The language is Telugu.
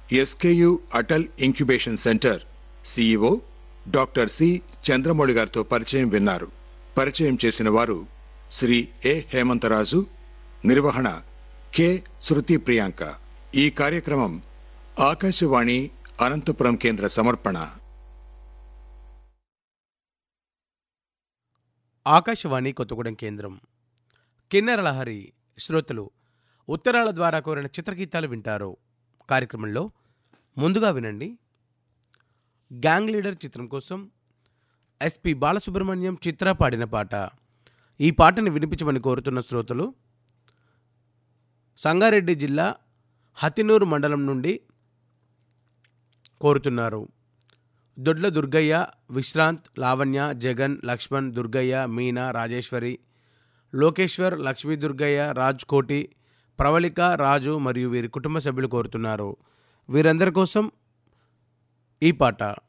SKU Atal incubation centre CEO doctor C Chandramouli గారితో పరిచయం విన్నారు పరిచయం చేసిన వారు శ్రీ ఏ హేమంతరాజు నిర్వహణ కె శృతి ప్రియాంక ఈ కార్యక్రమం ఆకాశవాణి అనంతపురం కేంద్ర సమర్పణ ఆకాశవాణి కొత్తగూడెం కేంద్రం కిన్నెర లహరి శ్రోతలు ఉత్తరాల ద్వారా కోరిన చిత్రగీతాలు వింటారు కార్యక్రమంలో ముందుగా వినండి గ్యాంగ్ లీడర్ చిత్రం కోసం ఎస్పి బాలసుబ్రహ్మణ్యం చిత్ర పాడిన పాట ఈ పాటని వినిపించమని కోరుతున్న శ్రోతలు సంగారెడ్డి జిల్లా హతినూరు మండలం నుండి కోరుతున్నారు దొడ్ల దుర్గయ్య విశ్రాంత్ లావణ్య జగన్ లక్ష్మణ్ దుర్గయ్య మీనా రాజేశ్వరి లోకేశ్వర్ లక్ష్మీ దుర్గయ్య రాజ్ కోటి ప్రవళిక రాజు మరియు వీరి కుటుంబ సభ్యులు కోరుతున్నారు వీరందరి కోసం ఈ పాట